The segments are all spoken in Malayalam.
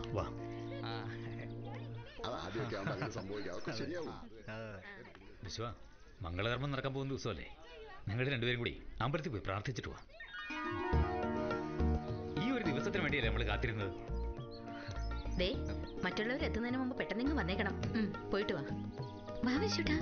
വാ അത് ആദ്യമൊക്കെ ആവുമ്പോൾ അങ്ങനെ സംഭവിക്കാം അതൊക്കെ ശരിയാവും വിശ്വ മംഗളകർമ്മം നടക്കാൻ പോകുന്ന ദിവസമല്ലേ നിങ്ങൾ രണ്ടുപേരും കൂടി അമ്പലത്തിൽ പോയി പ്രാർത്ഥിച്ചിട്ട് വാ ഈ ഒരു ദിവസത്തിന് വേണ്ടിയല്ലേ നമ്മൾ കാത്തിരുന്നത് ദേ മറ്റുള്ളവർ എത്തുന്നതിന് മുമ്പ് പെട്ടെന്ന് ഇങ്ങ് വന്നേക്കണം ഉം, പോയിട്ട് വാ വാ വിശുട്ടാ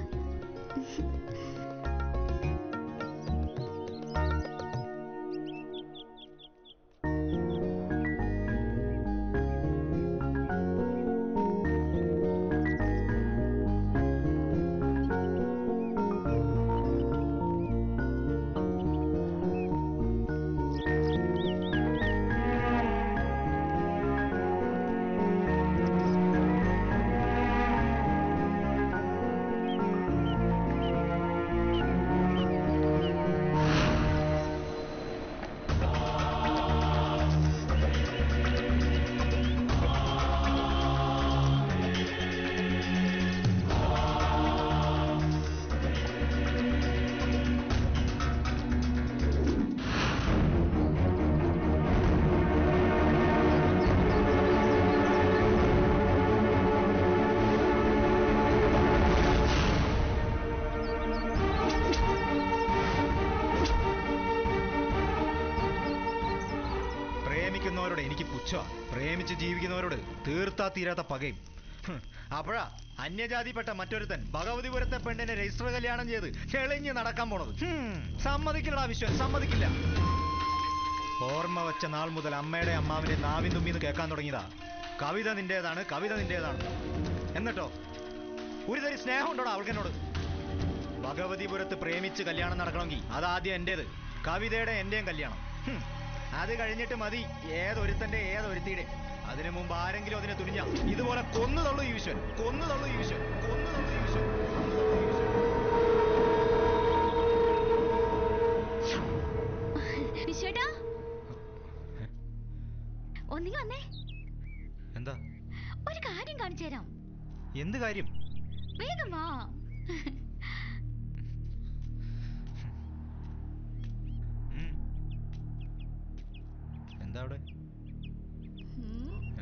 പ്രേമിക്കുന്നവരോട് എനിക്ക് പുച്ഛ പ്രേമിച്ച് ജീവിക്കുന്നവരോട് തീർത്താ തീരാത്ത പകയും ഹും, അപ്പോഴാ അന്യജാതിപ്പെട്ട മറ്റൊരുത്തൻ ഭഗവതിപുരത്തെ പെണ്ണിനെ രജിസ്റ്റർ കല്യാണം ചെയ്ത് ചെളിഞ്ഞ് നടക്കാൻ പോണത് ഹും, സമ്മതിക്കില്ലടാ വിശ്വൻ സമ്മതിക്കില്ല ഓർമ്മ വെച്ച നാൾ മുതൽ അമ്മയുടെ അമ്മാവിന്റെ നാവിൻ തുമ്പിന്ന് കേൾക്കാൻ തുടങ്ങിയതാ കവിത നിന്റേതാണ് കവിത നിന്റേതാണ് എന്നിട്ടോ ഒരു തരി സ്നേഹം ഉണ്ടോടാ അവൾക്കെന്നോട് ഭഗവതിപുരത്ത് പ്രേമിച്ച് കല്യാണം നടക്കണമെങ്കിൽ അതാദ്യം എന്റേത് കവിതയുടെ എന്റെയും കല്യാണം ഹും. അത് കഴിഞ്ഞിട്ട് മതി ഏതൊരുത്തന്റെ ഏതൊരുത്തിയുടെ അതിനു മുമ്പ് ആരെങ്കിലും അതിനെ തുനിഞ്ഞ ഇതുപോലെ കൊന്നു തള്ളു ഈശ്വൻ കൊന്നു തള്ളു ഈശ്വൻ കൊന്നു തള്ളു ഈശ്വൻ വിശ്വേട്ടാ ഒന്നിങ്ങ വന്നേ എന്താ ഒരു കാര്യം കാണിച്ചു തരാം എന്ത് കാര്യം വേഗം വാ ഉം. എന്താ അവിടെ ഉം. ഏ?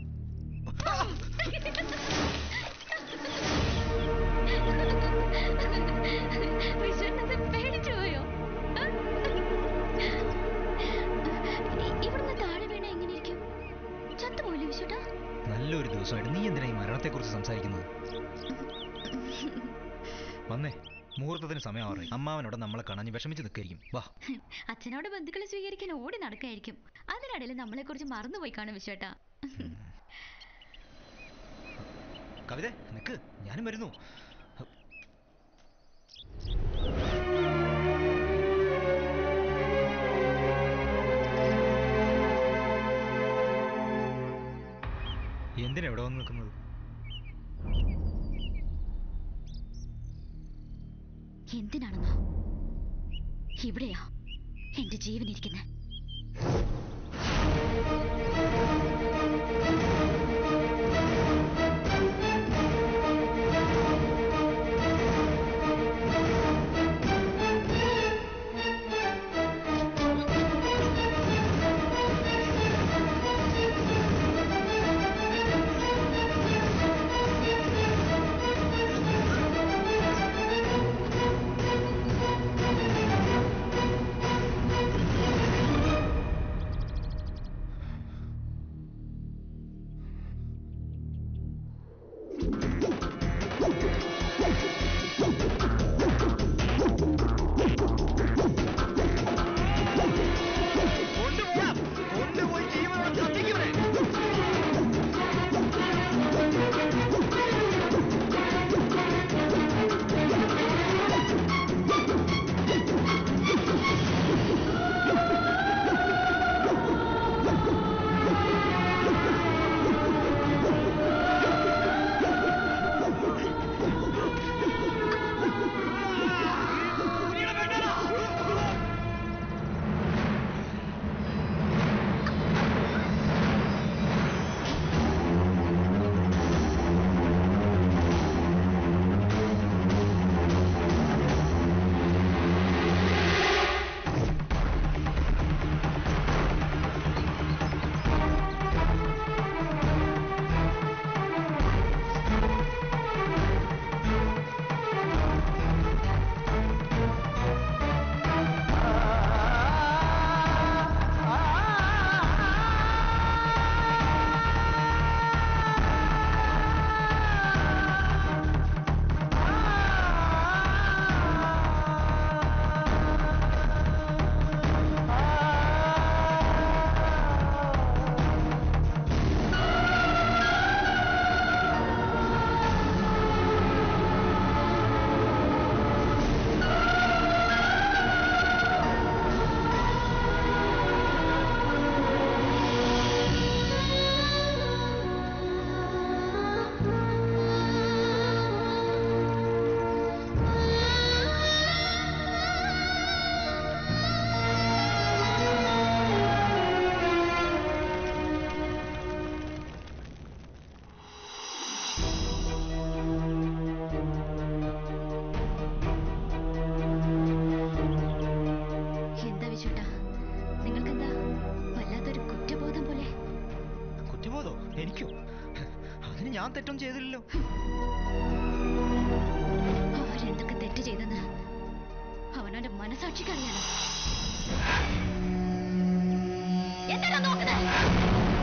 വിശ്വനത് പേടിച്ചു പോയോ ഇ- ഇവിടുന്ന് താഴെ വീണ എങ്ങനെയിരിക്കും ചത്തുപോയില്ലേ വിശ്വട്ടാ നല്ലൊരു ദിവസമായിട്ട് നീ എന്തിനാ ഈ മരണത്തെക്കുറിച്ച് സംസാരിക്കുന്നത് വന്നേ മുഹൂർത്തത്തിന് സമയമാറേ അമ്മാവനോട് നമ്മളെ കാണാൻ വിഷമിച്ച് നിൽക്കായിരിക്കും വാ അച്ഛനോട് ബന്ധുക്കളെ സ്വീകരിക്കാൻ ഓടി നടക്കായിരിക്കും അതിനിടയിൽ നമ്മളെ കുറിച്ച് മറന്നുപോയി കാണും വിശ്വട്ടാ കവിത നിക്ക് ഞാനും വരുന്നു എന്തിനാ ഇവിടെ വന്ന് നിൽക്കുന്നത് എന്തിനാണെന്നോ ഇവിടെയാ എന്റെ ജീവൻ ഇരിക്കുന്നത് കുറ്റബോധോ എനിക്കോ അതിന് ഞാൻ തെറ്റൊന്നും ചെയ്തില്ലല്ലോ അവരെന്തൊക്കെ തെറ്റ് ചെയ്തെന്ന് അവനവന്റെ മനസാക്ഷിക്ക് അറിയാലോ എന്താ നോക്കുന്നത്